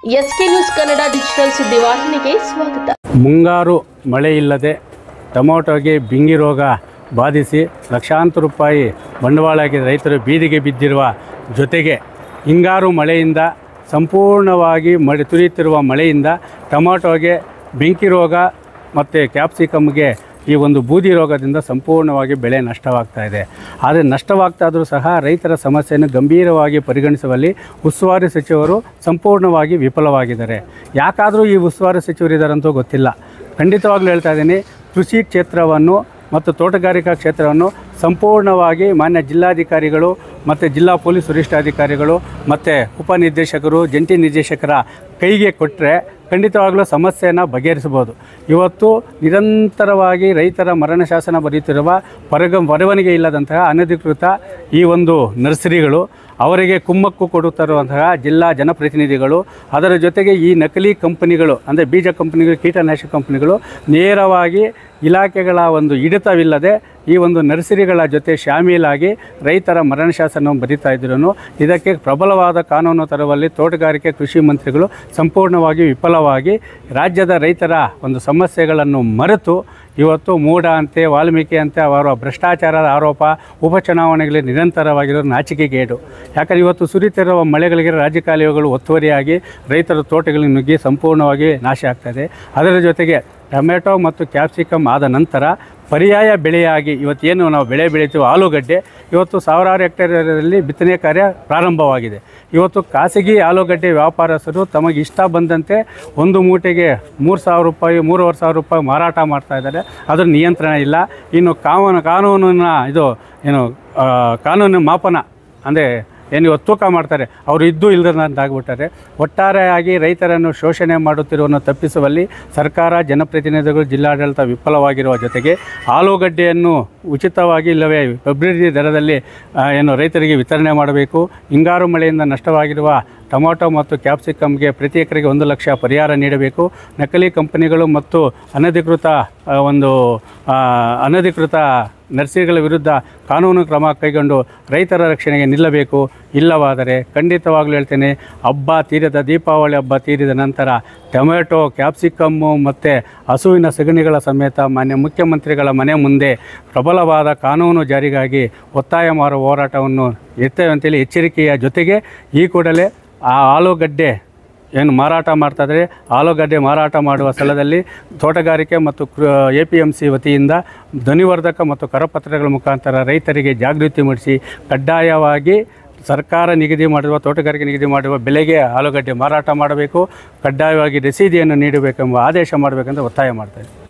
S K news Kannada digital ಸುದ್ದಿವಾಹಿನಿಗೆ ಸ್ವಾಗತ ಮುಂಗಾರು ಮಳೆ ಇಲ್ಲದೆ ಟೊಮೊಟೊಗೆ ಬಿಂಗಿ ರೋಗ ಬಾಧಿಸಿ ಲಕ್ಷಾಂತರ ರೂಪಾಯಿ ಬಂಡವಾಳ ಹಾಕಿ ರೈತರು ಬೀದಿಗೆ ಬಿದ್ದಿರುವ ಜೊತೆಗೆ ಹಿಂಗಾರು ಮಳೆಯಿಂದ ಸಂಪೂರ್ಣವಾಗಿ ಮಳೆ ತುರಿಯುತ್ತಿರುವ ಮಳೆಯಿಂದ ಟೊಮೊಟೊಗೆ ಬೆಂಕಿ ರೋಗ ಮತ್ತು ಕ್ಯಾಪ್ಸಿಕಮ್ಗೆ ಈ ಒಂದು ಬೂದಿ ರೋಗದಿಂದ ಸಂಪೂರ್ಣವಾಗಿ ಬೆಳೆ ನಷ್ಟವಾಗ್ತಾ ಇದೆ ಆದರೆ ನಷ್ಟವಾಗ್ತಾ ಆದರೂ ಸಹ ರೈತರ ಸಮಸ್ಯೆಯನ್ನು ಗಂಭೀರವಾಗಿ ಪರಿಗಣಿಸುವಲ್ಲಿ ಉಸ್ತುವಾರಿ ಸಚಿವರು ಸಂಪೂರ್ಣವಾಗಿ ವಿಫಲವಾಗಿದ್ದಾರೆ ಯಾಕಾದರೂ ಈ ಉಸ್ತುವಾರಿ ಸಚಿವರಿದ್ದಾರಂತೂ ಗೊತ್ತಿಲ್ಲ ಖಂಡಿತವಾಗ್ಲೂ ಹೇಳ್ತಾ ಇದ್ದೀನಿ ಕೃಷಿ ಕ್ಷೇತ್ರವನ್ನು ಮತ್ತು ತೋಟಗಾರಿಕಾ ಕ್ಷೇತ್ರವನ್ನು ಸಂಪೂರ್ಣವಾಗಿ ಮಾನ್ಯ ಜಿಲ್ಲಾಧಿಕಾರಿಗಳು ಮತ್ತು ಜಿಲ್ಲಾ ಪೊಲೀಸ್ ವರಿಷ್ಠಾಧಿಕಾರಿಗಳು ಮತ್ತು ಉಪನಿರ್ದೇಶಕರು ಜಂಟಿ ನಿರ್ದೇಶಕರ ಕೈಗೆ ಕೊಟ್ಟರೆ ಖಂಡಿತವಾಗಲೂ ಸಮಸ್ಯೆಯನ್ನು ಬಗೆಹರಿಸಬಹುದು ಇವತ್ತು ನಿರಂತರವಾಗಿ ರೈತರ ಮರಣ ಶಾಸನ ಬರೆಯುತ್ತಿರುವ ಪರಗ ಬರವಣಿಗೆ ಇಲ್ಲದಂತಹ ಅನಧಿಕೃತ ಈ ಒಂದು ನರ್ಸರಿಗಳು ಅವರಿಗೆ ಕುಮ್ಮಕ್ಕು ಕೊಡುತ್ತಿರುವಂತಹ ಜಿಲ್ಲಾ ಜನಪ್ರತಿನಿಧಿಗಳು ಅದರ ಜೊತೆಗೆ ಈ ನಕಲಿ ಕಂಪನಿಗಳು ಅಂದರೆ ಬೀಜ ಕಂಪನಿಗಳು ಕೀಟನಾಶಕ ಕಂಪನಿಗಳು ನೇರವಾಗಿ ಇಲಾಖೆಗಳ ಒಂದು ಹಿಡಿತವಿಲ್ಲದೆ ಈ ಒಂದು ನರ್ಸರಿಗಳ ಜೊತೆ ಶಾಮೀಲಾಗಿ ರೈತರ ಮರಣ ಶಾಸನವನ್ನು ಬರೀತಾ ಇದ್ರು ಇದಕ್ಕೆ ಪ್ರಬಲವಾದ ಕಾನೂನು ತರುವಲ್ಲಿ ತೋಟಗಾರಿಕೆ ಕೃಷಿ ಮಂತ್ರಿಗಳು ಸಂಪೂರ್ಣವಾಗಿ ವಿಫಲವಾಗಿ ರಾಜ್ಯದ ರೈತರ ಒಂದು ಸಮಸ್ಯೆಗಳನ್ನು ಮರೆತು ಇವತ್ತು ಮೂಢ ಅಂತೆ ವಾಲ್ಮೀಕಿ ಅಂತೆ ಅವರ ಭ್ರಷ್ಟಾಚಾರದ ಆರೋಪ ಉಪಚುನಾವಣೆಗಳಲ್ಲಿ ನಿರಂತರವಾಗಿರೋ ನಾಚಿಕೆಗೇಡು ಯಾಕಂದರೆ ಇವತ್ತು ಸುರಿತಿರುವ ಮಳೆಗಳಿಗೆ ರಾಜಕಾಲುವೆಗಳು ಒತ್ತುವರಿಯಾಗಿ ರೈತರ ತೋಟಗಳಿಗೆ ನುಗ್ಗಿ ಸಂಪೂರ್ಣವಾಗಿ ನಾಶ ಆಗ್ತಾಯಿದೆ ಅದರ ಜೊತೆಗೆ ಟೊಮೆಟೊ ಮತ್ತು ಕ್ಯಾಪ್ಸಿಕಮ್ ಆದ ನಂತರ ಪರ್ಯಾಯ ಬೆಳೆಯಾಗಿ ಇವತ್ತೇನು ನಾವು ಬೆಳೆ ಬೆಳಿತೀವಿ ಆಲೂಗಡ್ಡೆ ಇವತ್ತು ಸಾವಿರಾರು ಹೆಕ್ಟೇರಲ್ಲಿ ಬಿತ್ತನೆ ಕಾರ್ಯ ಪ್ರಾರಂಭವಾಗಿದೆ ಇವತ್ತು ಖಾಸಗಿ ಆಲೂಗಡ್ಡೆ ವ್ಯಾಪಾರಸ್ಥರು ತಮಗೆ ಇಷ್ಟ ಬಂದಂತೆ ಒಂದು ಮೂಟೆಗೆ ಮೂರು ಸಾವಿರ ರೂಪಾಯಿ ಮೂರುವರೆ ಸಾವಿರ ರೂಪಾಯಿ ಮಾರಾಟ ಮಾಡ್ತಾ ಇದ್ದಾರೆ ಅದ್ರ ನಿಯಂತ್ರಣ ಇಲ್ಲ ಇನ್ನು ಕಾನೂನು ಕಾನೂನಿನ ಇದು ಏನು ಆ, ಕಾನೂನು ಮಾಪನ ಅಂದರೆ ಏನು ಇವತ್ತು ತೂಕ ಮಾಡ್ತಾರೆ ಅವರು ಇದ್ದು ಇಲ್ಲದಂತಾಗ್ಬಿಟ್ಟಾರೆ ಒಟ್ಟಾರೆಯಾಗಿ ರೈತರನ್ನು ಶೋಷಣೆ ಮಾಡುತ್ತಿರುವನ್ನು ತಪ್ಪಿಸುವಲ್ಲಿ ಸರ್ಕಾರ ಜನಪ್ರತಿನಿಧಿಗಳು ಜಿಲ್ಲಾಡಳಿತ ವಿಫಲವಾಗಿರುವ ಜೊತೆಗೆ ಆಲೂಗಡ್ಡೆಯನ್ನು ಉಚಿತವಾಗಿ ಇಲ್ಲವೇ ಫೆಬ್ರವರಿ ದರದಲ್ಲಿ ಆ, ಏನು ರೈತರಿಗೆ ವಿತರಣೆ ಮಾಡಬೇಕು ಹಿಂಗಾರು ಮಳೆಯಿಂದ ನಷ್ಟವಾಗಿರುವ ಟೊಮೊಟೊ ಮತ್ತು ಕ್ಯಾಪ್ಸಿಕಮ್ಗೆ ಪ್ರತಿ ಎಕರೆಗೆ ಒಂದು ಲಕ್ಷ ಪರಿಹಾರ ನೀಡಬೇಕು ನಕಲಿ ಕಂಪನಿಗಳು ಮತ್ತು ಅನಧಿಕೃತ ಆ, ಒಂದು ಆ, ಅನಧಿಕೃತ ನರ್ಸರಿಗಳ ವಿರುದ್ಧ ಕಾನೂನು ಕ್ರಮ ಕೈಗೊಂಡು ರೈತರ ರಕ್ಷಣೆಗೆ ನಿಲ್ಲಬೇಕು ಇಲ್ಲವಾದರೆ ಖಂಡಿತವಾಗ್ಲೂ ಹೇಳ್ತೇನೆ ಹಬ್ಬ ತೀರದ ದೀಪಾವಳಿ ಹಬ್ಬ ತೀರಿದ ನಂತರ ಟೊಮೆಟೊ ಕ್ಯಾಪ್ಸಿಕಮ್ಮು ಮತ್ತು ಹಸುವಿನ ಸಗಣಿಗಳ ಸಮೇತ ಮಾನ್ಯ ಮುಖ್ಯಮಂತ್ರಿಗಳ ಮನೆ ಮುಂದೆ ಪ್ರಬಲವಾದ ಕಾನೂನು ಜಾರಿಗಾಗಿ ಒತ್ತಾಯ ಮಾಡುವ ಹೋರಾಟವನ್ನು ಎತ್ತೇವೆ ಅಂತೇಳಿ ಎಚ್ಚರಿಕೆಯ ಜೊತೆಗೆ ಈ ಕೂಡಲೇ ಆ ಆಲೂಗಡ್ಡೆ ಏನು ಮಾರಾಟ ಮಾಡ್ತಾ ಇದ್ದಾರೆ ಆಲೂಗಡ್ಡೆ ಮಾರಾಟ ಮಾಡುವ ಸ್ಥಳದಲ್ಲಿ ತೋಟಗಾರಿಕೆ ಮತ್ತು ಎ ಪಿ ಎಮ್ ಸಿ ವತಿಯಿಂದ ಧ್ವನಿವರ್ಧಕ ಮತ್ತು ಕರಪತ್ರಗಳ ಮುಖಾಂತರ ರೈತರಿಗೆ ಜಾಗೃತಿ ಮೂಡಿಸಿ ಕಡ್ಡಾಯವಾಗಿ ಸರ್ಕಾರ ನಿಗದಿ ಮಾಡಿರುವ ತೋಟಗಾರಿಕೆ ನಿಗದಿ ಮಾಡಿರುವ ಬೆಲೆಗೆ ಆಲೂಗಡ್ಡೆ ಮಾರಾಟ ಮಾಡಬೇಕು ಕಡ್ಡಾಯವಾಗಿ ರಸೀದಿಯನ್ನು ನೀಡಬೇಕೆಂಬ ಆದೇಶ ಮಾಡಬೇಕೆಂದು ಒತ್ತಾಯ ಮಾಡ್ತಾರೆ